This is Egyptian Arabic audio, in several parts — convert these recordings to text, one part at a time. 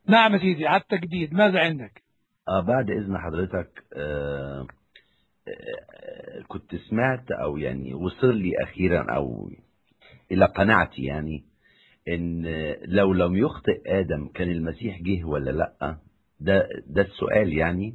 نعم يا سيدي على التجديد ماذا عندك آه بعد إذن حضرتك آه آه كنت سمعت أو يعني وصل لي أخيرا أو إلى قناعتي يعني إن لو لم يخطئ آدم كان المسيح جه ولا لأ ده ده السؤال يعني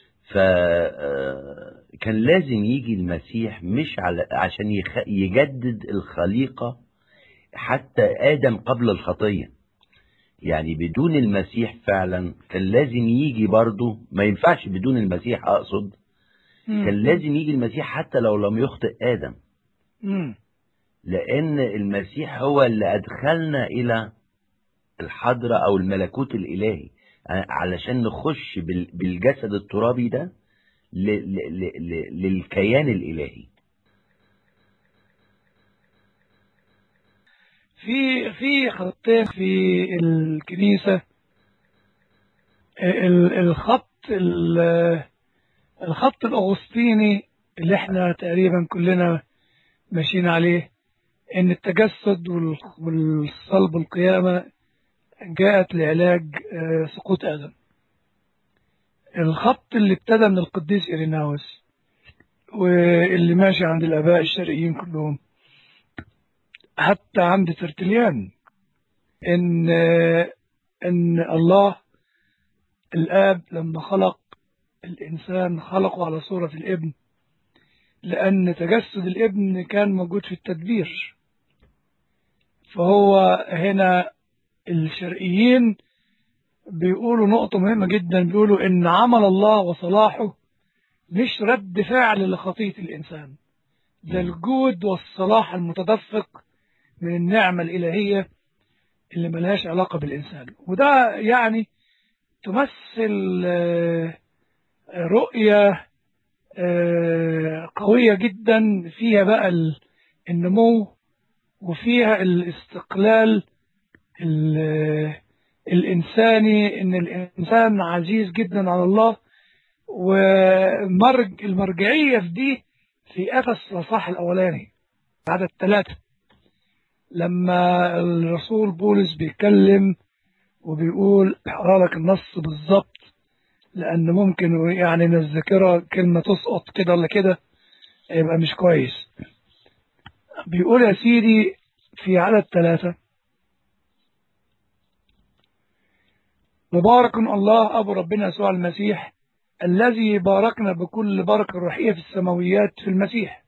فكان لازم يجي المسيح مش على عشان يخ... يجدد الخليقة حتى آدم قبل الخطية يعني بدون المسيح فعلا كان لازم يجي برضه ما ينفعش بدون المسيح أقصد كان لازم يجي المسيح حتى لو لم يخطئ آدم مم. لأن المسيح هو اللي أدخلنا إلى الحضرة أو الملكوت الإلهي علشان نخش بال- بالجسد الترابي ده ل- ل- ل- ل- للكيان الإلهي في في خطين في الكنيسة ال- الخط ال- الخط الأغسطيني اللي احنا تقريبا كلنا ماشيين عليه ان التجسد وال- والصلب والقيامة جاءت لعلاج آه، سقوط آدم الخط اللي ابتدى من القديس إيريناوس واللي ماشي عند الآباء الشرقيين كلهم حتى عند ترتليان إن إن الله الآب لما خلق الإنسان خلقه على صورة الابن لأن تجسد الابن كان موجود في التدبير فهو هنا الشرقيين بيقولوا نقطة مهمة جدا بيقولوا إن عمل الله وصلاحه مش رد فعل لخطية الإنسان ده الجود والصلاح المتدفق من النعمة الإلهية اللي ملهاش علاقة بالإنسان وده يعني تمثل آه، رؤية آه، قوية جدا فيها بقى ال- النمو وفيها الاستقلال ال- الإنساني إن الإنسان عزيز جدا على الله ومرج المرجعية في دي في أفس الأصح الأولاني عدد ثلاثة لما الرسول بولس بيتكلم وبيقول اقرا لك النص بالظبط لأن ممكن يعني من الذاكرة كلمة تسقط كده ولا كده يبقى مش كويس بيقول يا سيدي في عدد ثلاثة مبارك الله أبو ربنا يسوع المسيح الذي باركنا بكل بركة روحية في السماويات في المسيح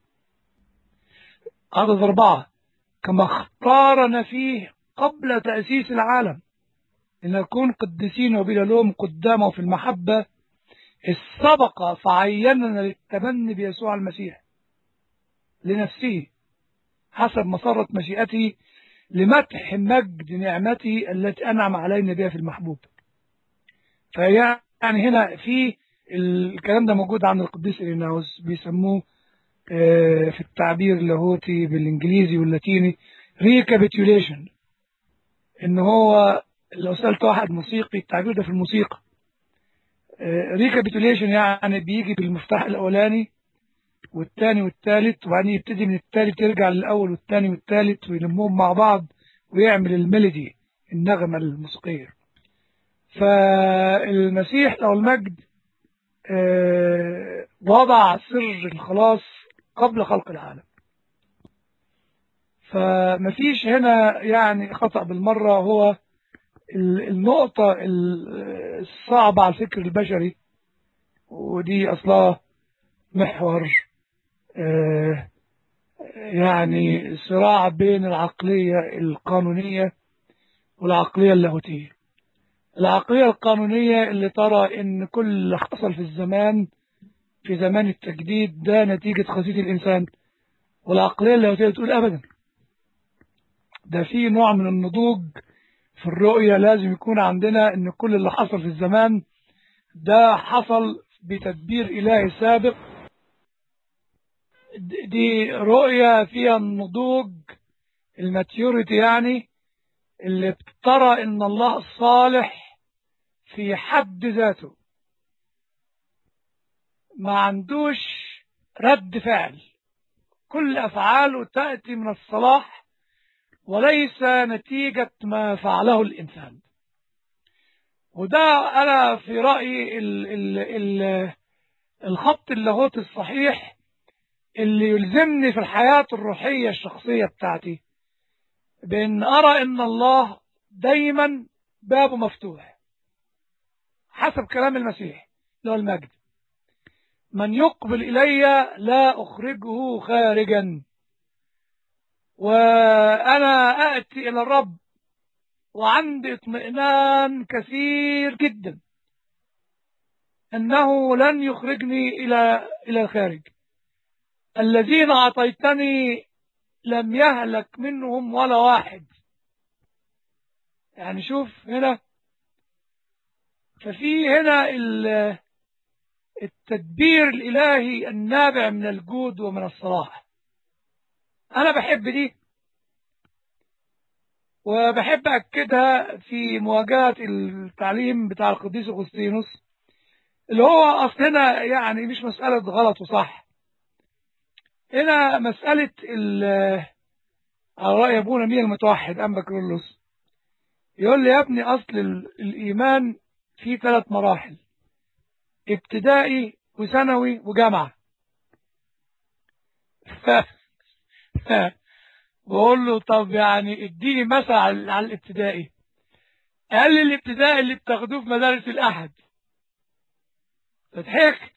عدد أربعة كما اختارنا فيه قبل تأسيس العالم لنكون قديسين وبلا لوم قدامه في المحبة السبق فعيننا للتمني بيسوع المسيح لنفسه حسب مسرة مشيئته لمدح مجد نعمته التي أنعم علينا بها في المحبوب فيعني هنا في الكلام ده موجود عند القديس إيريناوس بيسموه آه، في التعبير اللاهوتي بالإنجليزي واللاتيني ريكابيتوليشن إن هو لو سألت واحد موسيقي التعبير ده في الموسيقى ريكابيتوليشن يعني بيجي بالمفتاح الأولاني والتاني والتالت وبعدين يبتدي من التالت يرجع للأول والتاني والتالت ويلمهم مع بعض ويعمل الميلودي النغمة الموسيقية فالمسيح له المجد آه، وضع سر الخلاص قبل خلق العالم فمفيش هنا يعني خطأ بالمرة هو ال- النقطة ال- الصعبة على الفكر البشري ودي أصلها محور آه، يعني صراع بين العقلية القانونية والعقلية اللاهوتية العقلية القانونية اللي ترى إن كل اللي حصل في الزمان في زمان التجديد ده نتيجة خطية الإنسان والعقلية اللاهوتية بتقول أبدا ده في نوع من النضوج في الرؤية لازم يكون عندنا إن كل اللي حصل في الزمان ده حصل بتدبير إلهي سابق د- دي رؤية فيها النضوج الماتيوريتي يعني اللي بترى إن الله صالح في حد ذاته ما عندوش رد فعل كل أفعاله تأتي من الصلاح وليس نتيجة ما فعله الإنسان وده أنا في رأيي ال ال ال الخط اللاهوتي الصحيح اللي يلزمني في الحياة الروحية الشخصية بتاعتي بأن أرى أن الله دايما بابه مفتوح حسب كلام المسيح اللي هو المجد من يقبل إلي لا أخرجه خارجا وأنا أأتي إلى الرب وعندي اطمئنان كثير جدا أنه لن يخرجني إلى إلى الخارج الذين أعطيتني لم يهلك منهم ولا واحد يعني شوف هنا ففي هنا التدبير الإلهي النابع من الجود ومن الصلاح أنا بحب دي وبحب أكدها في مواجهة التعليم بتاع القديس أغسطينوس اللي هو أصل هنا يعني مش مسألة غلط وصح هنا مسألة على رأي أبونا مين المتوحد أنبا كرولوس يقول لي يا ابني أصل الإيمان فيه ثلاث مراحل ابتدائي وثانوي وجامعة ف... ف... بقول له طب يعني اديني مثل على الابتدائي قال لي الابتدائي اللي بتاخدوه في مدارس الأحد فضحكت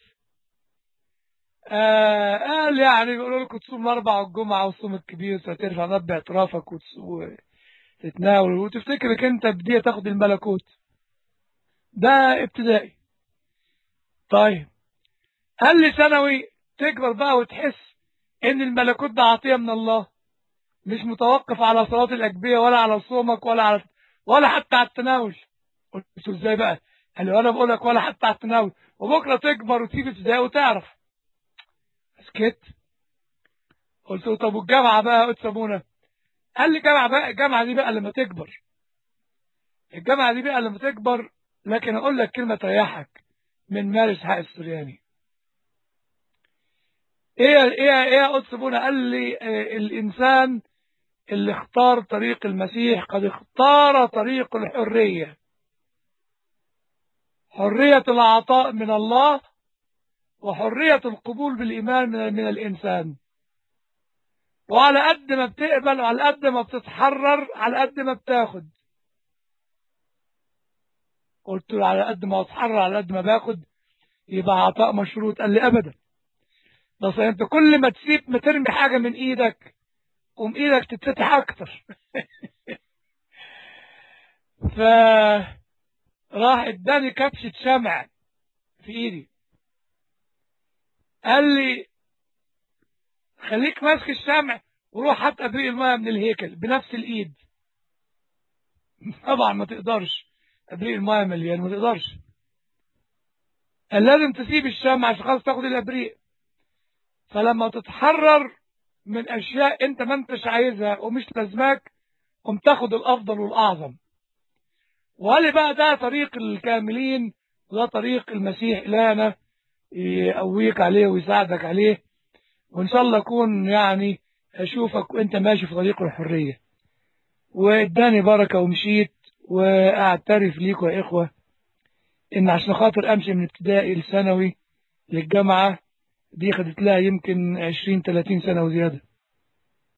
آه قال يعني بيقولوا لكم تصوم الأربع والجمعة والصوم الكبير فترفع نب اعترافك وتتناول وتفتكر انك انت بديه تاخد الملكوت ده ابتدائي طيب قال لي ثانوي تكبر بقى وتحس ان الملكوت ده عطيه من الله مش متوقف على صلاه الاجبيه ولا على صومك ولا على ولا حتى على التناول قلت له ازاي بقى قال لي وانا بقول لك ولا حتى على التناول وبكره تكبر وتيجي ابتدائي وتعرف سكت قلت له طب والجامعه بقى قلت سابونا قال لي الجامعه بقى الجامعه دي بقى لما تكبر الجامعه دي بقى لما تكبر لكن اقول لك كلمه تريحك من مارس حق السرياني ايه ايه ايه قدس ابونا قال لي إيه الانسان اللي اختار طريق المسيح قد اختار طريق الحريه حريه العطاء من الله وحريه القبول بالايمان من, من الانسان وعلى قد ما بتقبل وعلى قد ما بتتحرر على قد ما بتاخد قلت له على قد ما اتحرر على قد ما باخد يبقى عطاء مشروط قال لي ابدا بس انت كل ما تسيب ما ترمي حاجه من ايدك قوم ايدك تتفتح اكتر ف راح اداني كبشه شمع في ايدي قال لي خليك ماسك الشمع وروح هات ابريق الميه من الهيكل بنفس الايد طبعا ما تقدرش ابريق الميه مليان ما تقدرش قال لازم تسيب الشمع عشان خلاص تاخد الابريق فلما تتحرر من اشياء انت ما انتش عايزها ومش لازماك قم تاخد الافضل والاعظم وقال بقى ده طريق الكاملين وده طريق المسيح الهنا يقويك عليه ويساعدك عليه وان شاء الله اكون يعني اشوفك وانت ماشي في طريق الحريه واداني بركه ومشيت واعترف ليكم يا اخوه ان عشان خاطر امشي من ابتدائي لثانوي للجامعه دي خدت لها يمكن 20 30 سنه وزياده